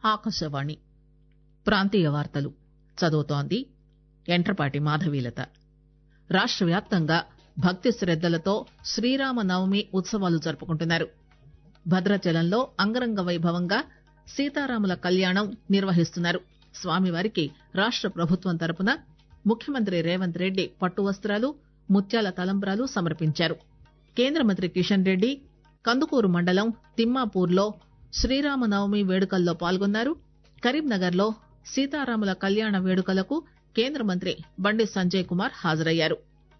ఆకాశవాణి ప్రాంతీయ వార్తలు చదువుతోంది ఎంట్రపాటి మాధవీలత రాష్ట వ్యాప్తంగా భక్తి శ్రద్దలతో శ్రీరామనవమి ఉత్సవాలు జరుపుకుంటున్నారు భద్రాచలంలో అంగరంగ వైభవంగా సీతారాముల కళ్యాణం నిర్వహిస్తున్నారు స్వామివారికి రాష్ట ప్రభుత్వం తరపున ముఖ్యమంత్రి రేవంత్ రెడ్డి పట్టు వస్త్రాలు ముత్యాల తలంబ్రాలు సమర్పించారు కేంద్ర మంత్రి కిషన్ రెడ్డి కందుకూరు మండలం తిమ్మాపూర్లో శ్రీరామనవమి వేడుకల్లో పాల్గొన్నారు కరీంనగర్ లో సీతారాముల కళ్యాణ వేడుకలకు కేంద్ర మంత్రి బండి సంజయ్ కుమార్ హాజరయ్యారు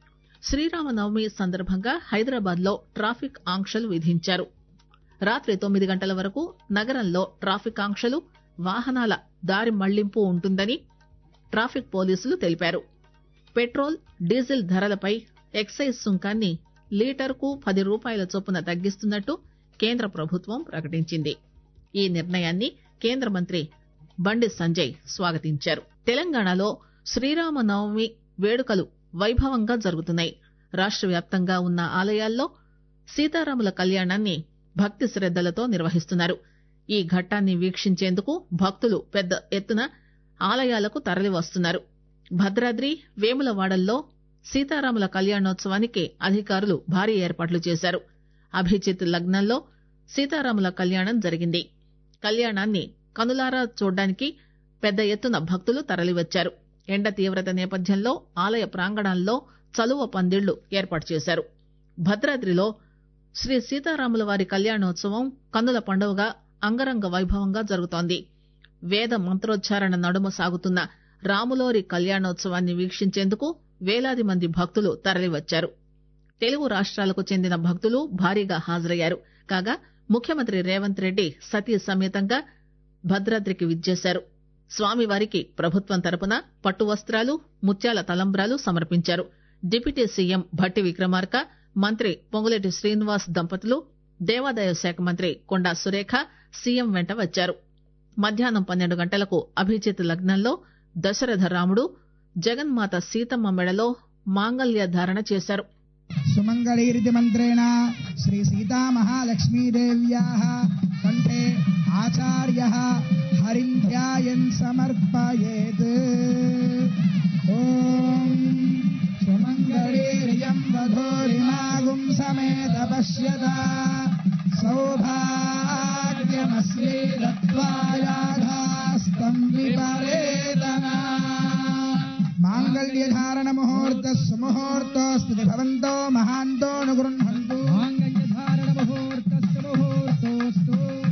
శ్రీరామనవమి సందర్భంగా హైదరాబాద్ లో ట్రాఫిక్ ఆంక్షలు విధించారు రాత్రి తొమ్మిది గంటల వరకు నగరంలో ట్రాఫిక్ ఆంక్షలు వాహనాల దారి మళ్లింపు ఉంటుందని ట్రాఫిక్ పోలీసులు తెలిపారు పెట్రోల్ డీజిల్ ధరలపై ఎక్సైజ్ సుంకాన్ని లీటర్కు పది రూపాయల చొప్పున తగ్గిస్తున్నట్టు కేంద్ర ప్రభుత్వం ప్రకటించింది ఈ నిర్ణయాన్ని కేంద్ర మంత్రి బండి సంజయ్ స్వాగతించారు తెలంగాణలో శ్రీరామనవమి వేడుకలు వైభవంగా జరుగుతున్నాయి రాష్ట వ్యాప్తంగా ఉన్న ఆలయాల్లో సీతారాముల కళ్యాణాన్ని భక్తి శ్రద్దలతో నిర్వహిస్తున్నారు ఈ ఘట్టాన్ని వీక్షించేందుకు భక్తులు పెద్ద ఎత్తున ఆలయాలకు తరలివస్తున్నారు భద్రాద్రి వేములవాడల్లో సీతారాముల కళ్యాణోత్సవానికి అధికారులు భారీ ఏర్పాట్లు చేశారు అభిజిత్ లగ్నంలో సీతారాముల కళ్యాణం జరిగింది కళ్యాణాన్ని కనులారా చూడ్డానికి పెద్ద ఎత్తున భక్తులు తరలివచ్చారు ఎండ తీవ్రత నేపథ్యంలో ఆలయ ప్రాంగణాల్లో చలువ పందిళ్లు ఏర్పాటు చేశారు భద్రాద్రిలో శ్రీ సీతారాముల వారి కళ్యాణోత్సవం కన్నుల పండుగగా అంగరంగ వైభవంగా జరుగుతోంది వేద మంత్రోచ్చారణ నడుమ సాగుతున్న రాములోరి కళ్యాణోత్సవాన్ని వీక్షించేందుకు వేలాది మంది భక్తులు తరలివచ్చారు తెలుగు రాష్ట్రాలకు చెందిన భక్తులు భారీగా హాజరయ్యారు కాగా ముఖ్యమంత్రి రేవంత్ రెడ్డి సతీ సమేతంగా భద్రాద్రికి విచ్చేశారు స్వామివారికి ప్రభుత్వం తరపున పట్టు వస్త్రాలు ముత్యాల తలంబ్రాలు సమర్పించారు డిప్యూటీ సీఎం భట్టి విక్రమార్క మంత్రి పొంగులేటి శ్రీనివాస్ దంపతులు దేవాదాయ శాఖ మంత్రి కొండా సురేఖ సీఎం వెంట వచ్చారు మధ్యాహ్నం పన్నెండు గంటలకు అభిజిత్ లగ్నంలో దశరథ రాముడు జగన్మాత సీతమ్మ మెడలో మాంగల్య ధారణ చేశారు సుమంగళీరితి మంత్రేణ శ్రీ సీతా మహాలక్ష్మీదేవ్యా కంఠే ఆచార్య హరిం ధ్యాయన్ సమర్పయేత్ ఓం సుమంగళీర్యం వధూరిమాగుం సమేత పశ్యత సౌభాగ్యమస్యై దత్వాయాధాస్తం విపరేతనా మాంగళ్యధారణ ముహూర్త సుముహూర్తోస్తి భవంతో మహాంతో అనుగృహంతు మాంగళ్యధారణ ముహూర్త సుముహూర్తోస్తు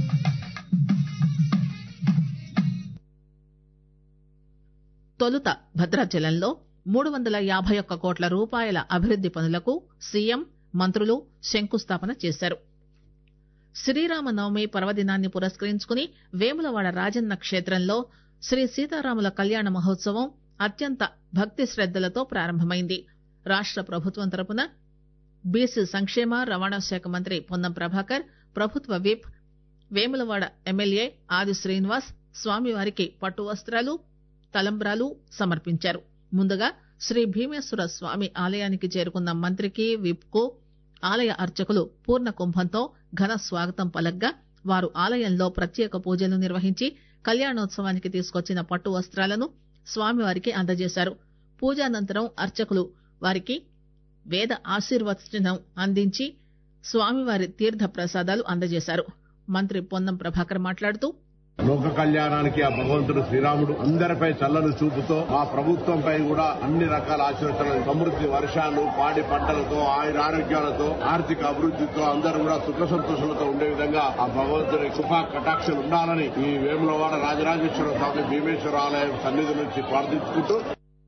తొలుత భద్రాచలంలో మూడు వందల యాభై ఒక్క కోట్ల రూపాయల అభివృద్ది పనులకు సీఎం మంత్రులు శంకుస్థాపన చేశారు శ్రీరామనవమి పర్వదినాన్ని పురస్కరించుకుని వేములవాడ రాజన్న క్షేత్రంలో శ్రీ సీతారాముల కళ్యాణ మహోత్సవం అత్యంత భక్తి శ్రద్దలతో ప్రారంభమైంది రాష్ట ప్రభుత్వం తరపున బీసీ సంక్షేమ రవాణా శాఖ మంత్రి పొన్నం ప్రభాకర్ ప్రభుత్వ విప్ వేములవాడ ఎమ్మెల్యే ఆది శ్రీనివాస్ స్వామివారికి పట్టు వస్త్రాలు తలంబ్రాలు సమర్పించారు ముందుగా శ్రీ భీమేశ్వర స్వామి ఆలయానికి చేరుకున్న మంత్రికి విప్ కు ఆలయ అర్చకులు పూర్ణ కుంభంతో ఘన స్వాగతం పలగ్గా వారు ఆలయంలో ప్రత్యేక పూజలు నిర్వహించి కళ్యాణోత్సవానికి తీసుకొచ్చిన పట్టు వస్త్రాలను స్వామివారికి అందజేశారు పూజానంతరం అర్చకులు వారికి వేద ఆశీర్వచనం అందించి స్వామివారి తీర్థ ప్రసాదాలు అందజేశారు మంత్రి పొన్నం ప్రభాకర్ మాట్లాడుతూ లోక కళ్యాణానికి ఆ భగవంతుడు శ్రీరాముడు అందరిపై చల్లని చూపుతో ఆ ప్రభుత్వంపై కూడా అన్ని రకాల ఆశీర్వచనాలు సమృద్ధి వర్షాలు పాడి పంటలతో ఆయుర ఆరోగ్యాలతో ఆర్థిక అభివృద్ధితో అందరూ కూడా సుఖ సంతోషాలతో ఉండే విధంగా ఆ భగవంతుని కృపా కటాక్షలు ఉండాలని ఈ వేములవాడ రాజరాజేశ్వర స్వామి భీమేశ్వర ఆలయం సన్నిధి నుంచి ప్రార్థించుకుంటూ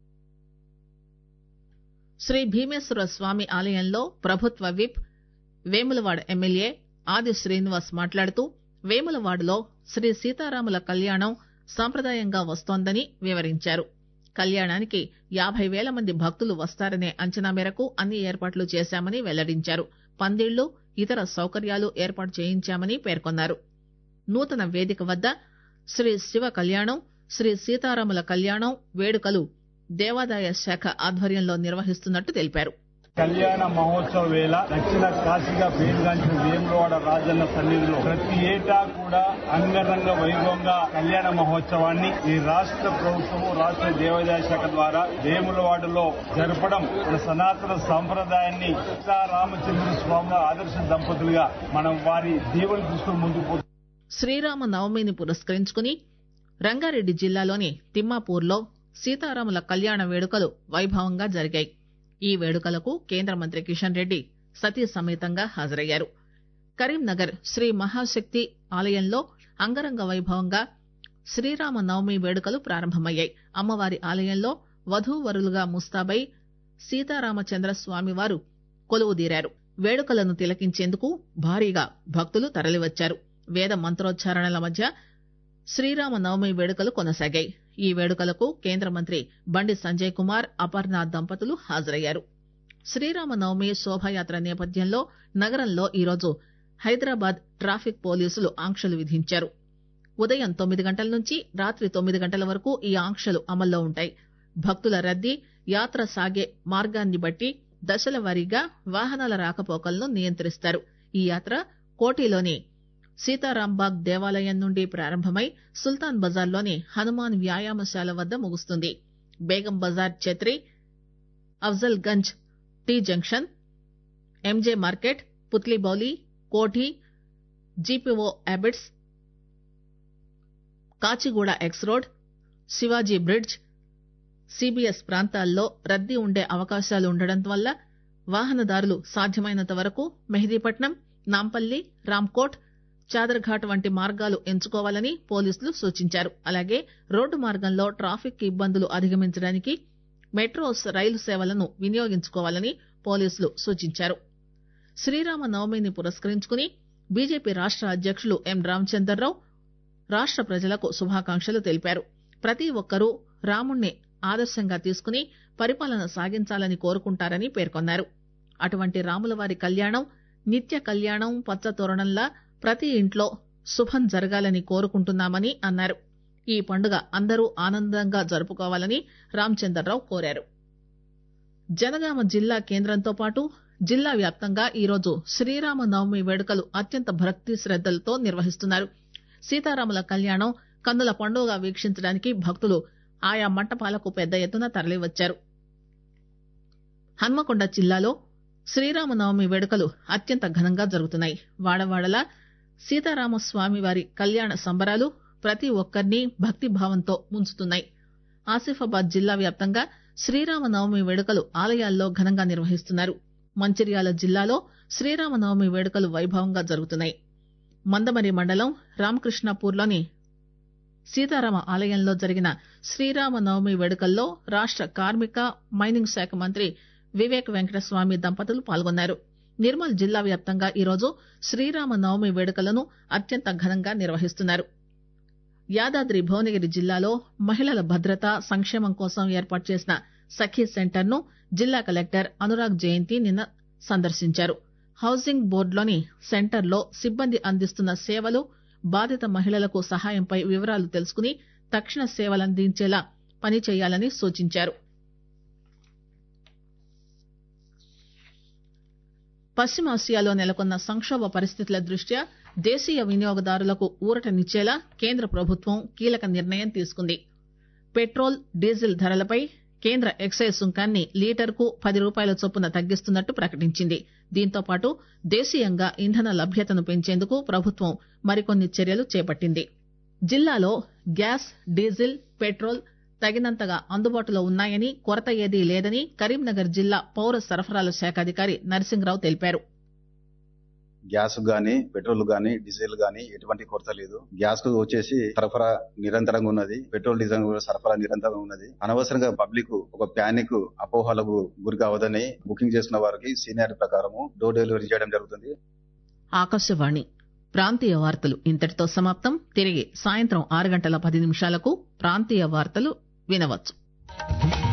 శ్రీ భీమేశ్వర స్వామి ఆలయంలో ప్రభుత్వ విప్ వేములవాడ ఎమ్మెల్యే ఆది శ్రీనివాస్ మాట్లాడుతూ వేములవాడలో శ్రీ సీతారాముల కళ్యాణం సాంప్రదాయంగా వస్తోందని వివరించారు కళ్యాణానికి యాభై వేల మంది భక్తులు వస్తారనే అంచనా మేరకు అన్ని ఏర్పాట్లు చేశామని వెల్లడించారు పందిళ్లు ఇతర సౌకర్యాలు ఏర్పాటు చేయించామని పేర్కొన్నారు నూతన వేదిక వద్ద శ్రీ శివ కళ్యాణం శ్రీ సీతారాముల కళ్యాణం వేడుకలు దేవాదాయ శాఖ ఆధ్వర్యంలో నిర్వహిస్తున్నట్టు తెలిపారు కళ్యాణ మహోత్సవ వేళ దక్షిణ కాశీగా పేరుగాంచిన వేములవాడ రాజన్న సన్నిధిలో ప్రతి ఏటా కూడా అంగరంగ వైభవంగా కళ్యాణ మహోత్సవాన్ని ఈ రాష్ట్ర ప్రభుత్వము రాష్ట్ర దేవాదాయ శాఖ ద్వారా వేములవాడలో జరపడం మన సనాతన సంప్రదాయాన్ని సీతారామచంద్ర స్వామి ఆదర్శ దంపతులుగా మనం వారి దీవెన తీసుకుని ముందుకు పోతున్నాం. శ్రీరామ నవమిని పురస్కరించుకుని రంగారెడ్డి జిల్లాలోని తిమ్మాపూర్లో సీతారాముల కళ్యాణ వేడుకలు వైభవంగా జరిగాయి ఈ వేడుకలకు కేంద్ర మంత్రి కిషన్ రెడ్డి సతీ సమేతంగా హాజరయ్యారు కరీంనగర్ శ్రీ మహాశక్తి ఆలయంలో అంగరంగ వైభవంగా శ్రీరామ నవమి వేడుకలు ప్రారంభమయ్యాయి అమ్మవారి ఆలయంలో వధూవరులుగా ముస్తాబై సీతారామచంద్ర స్వామివారు కొలువుదీరారు వేడుకలను తిలకించేందుకు భారీగా భక్తులు తరలివచ్చారు వేద మంత్రోచ్చారణల మధ్య శ్రీరామ నవమి వేడుకలు కొనసాగాయి ఈ వేడుకలకు కేంద్ర మంత్రి బండి సంజయ్ కుమార్ అపర్ణ దంపతులు హాజరయ్యారు శ్రీరామ నవమి శోభాయాత్ర నేపథ్యంలో నగరంలో ఈరోజు హైదరాబాద్ ట్రాఫిక్ పోలీసులు ఆంక్షలు విధించారు ఉదయం తొమ్మిది గంటల నుంచి రాత్రి తొమ్మిది గంటల వరకు ఈ ఆంక్షలు అమల్లో ఉంటాయి భక్తుల రద్దీ యాత్ర సాగే మార్గాన్ని బట్టి దశల వారీగా వాహనాల రాకపోకలను నియంత్రిస్తారు ఈ యాత్ర కోటిలోని సీతారాంబాగ్ దేవాలయం నుండి ప్రారంభమై సుల్తాన్ బజార్లోని హనుమాన్ వ్యాయామశాల వద్ద ముగుస్తుంది Begum Bazar Chatri Afzal Gunj T junction M J market Putlibowli Koti G P O Abids Kachiguda X road Shivaji bridge C B S ప్రాంతాల్లో రద్దీ ఉండే అవకాశాలు ఉండడం వల్ల వాహనదారులు సాధ్యమైనంత వరకు మెహదీపట్నం నాంపల్లి రామ్కోట్ చాదర్ఘాట్ వంటి మార్గాలు ఎంచుకోవాలని పోలీసులు సూచించారు అలాగే రోడ్డు మార్గంలో ట్రాఫిక్ ఇబ్బందులు అధిగమించడానికి మెట్రో రైలు సేవలను వినియోగించుకోవాలని పోలీసులు సూచించారు శ్రీరామ నవమిని పురస్కరించుకుని బీజేపీ రాష్ట అధ్యకులు ఎం రామచందర్రావు రాష్ట ప్రజలకు శుభాకాంక్షలు తెలిపారు ప్రతి ఒక్కరూ రాముణ్ణి ఆదర్శంగా తీసుకుని పరిపాలన సాగించాలని కోరుకుంటారని పేర్కొన్నారు అటువంటి రాములవారి కళ్యాణం నిత్య కళ్యాణం పచ్చతోరణంలా ప్రతి ఇంట్లో శుభం జరగాలని కోరుకుంటున్నామని అన్నారు ఈ పండుగ అందరూ ఆనందంగా జరుపుకోవాలని రామచందర్రావు కోరారు జనగామ జిల్లా కేంద్రంతో పాటు జిల్లా వ్యాప్తంగా ఈరోజు శ్రీరామ నవమి వేడుకలు అత్యంత భక్తి శ్రద్దలతో నిర్వహిస్తున్నారు సీతారాముల కళ్యాణం కన్నుల పండుగ వీక్షించడానికి భక్తులు ఆయా మంటపాలకు పెద్ద ఎత్తున తరలివచ్చారు హన్మకొండ జిల్లాలో శ్రీరామనవమి వేడుకలు అత్యంత ఘనంగా జరుగుతున్నాయి వాడవాడలా సీతారామస్వామి వారి కళ్యాణ సంబరాలు ప్రతి ఒక్కరిని భక్తిభావంతో ముంచుతున్నాయి ఆసిఫాబాద్ జిల్లా వ్యాప్తంగా శ్రీరామనవమి వేడుకలు ఆలయాల్లో ఘనంగా నిర్వహిస్తున్నారు మంచిర్యాల జిల్లాలో శ్రీరామనవమి వేడుకలు వైభవంగా జరుగుతున్నాయి మందమరి మండలం రామకృష్ణాపూర్లోని సీతారామ ఆలయంలో జరిగిన శ్రీరామనవమి వేడుకల్లో రాష్ట కార్మిక మైనింగ్ శాఖ మంత్రి వివేక్ వెంకటస్వామి దంపతులు పాల్గొన్నారు నిర్మల్ జిల్లా వ్యాప్తంగా ఈరోజు శ్రీరామ నవమి వేడుకలను అత్యంత ఘనంగా నిర్వహిస్తున్నారు యాదాద్రి భువనగిరి జిల్లాలో మహిళల భద్రత సంక్షేమం కోసం ఏర్పాటు చేసిన సఖీ సెంటర్ ను జిల్లా కలెక్టర్ అనురాగ్ జయంతి నిన్న సందర్శించారు హౌసింగ్ బోర్డులోని సెంటర్లో సిబ్బంది అందిస్తున్న సేవలు బాధిత మహిళలకు సహాయంపై వివరాలు తెలుసుకుని తక్షణ సేవలందించేలా పనిచేయాలని సూచించారు పశ్చిమాసియాలో నెలకొన్న సంక్షోభ పరిస్థితుల దృష్ట్యా దేశీయ వినియోగదారులకు ఊరటనిచ్చేలా కేంద్ర ప్రభుత్వం కీలక నిర్ణయం తీసుకుంది పెట్రోల్ డీజిల్ ధరలపై కేంద్ర ఎక్సైజ్ సుంకాన్ని లీటర్కు పది రూపాయల చొప్పున తగ్గిస్తున్నట్టు ప్రకటించింది దీంతో పాటు దేశీయంగా ఇంధన లభ్యతను పెంచేందుకు ప్రభుత్వం మరికొన్ని చర్యలు చేపట్టింది జిల్లాలో గ్యాస్ డీజిల్ పెట్రోల్ తగినంతగా అందుబాటులో ఉన్నాయని కొరత ఏదీ లేదని కరీంనగర్ జిల్లా పౌర సరఫరాల శాఖ అధికారి నరసింహరావు తెలిపారు గ్యాస్ గానీ పెట్రోల్ గానీ డీజిల్ గానీ ఎటువంటి కొరత లేదు గ్యాస్ కు వచ్చేసి సరఫరా నిరంతరంగా ఉన్నది పెట్రోల్ డీజిల్ కూడా సరఫరా నిరంతరంగా ఉన్నది అనవసరంగా పబ్లిక్ ఒక ప్యానిక్ అపోహలకు గురి కావదని బుకింగ్ చేసుకున్న వారికి సీనియర్ ప్రకారము డోర్ డెలివరీ చేయడం జరుగుతుంది ఆకాశవాణి ప్రాంతీయ వార్తలు ఇంతటితో సమాప్తం తిరిగి సాయంత్రం ఆరు గంటల పది నిమిషాలకు ప్రాంతీయ వార్తలు వినవచ్చు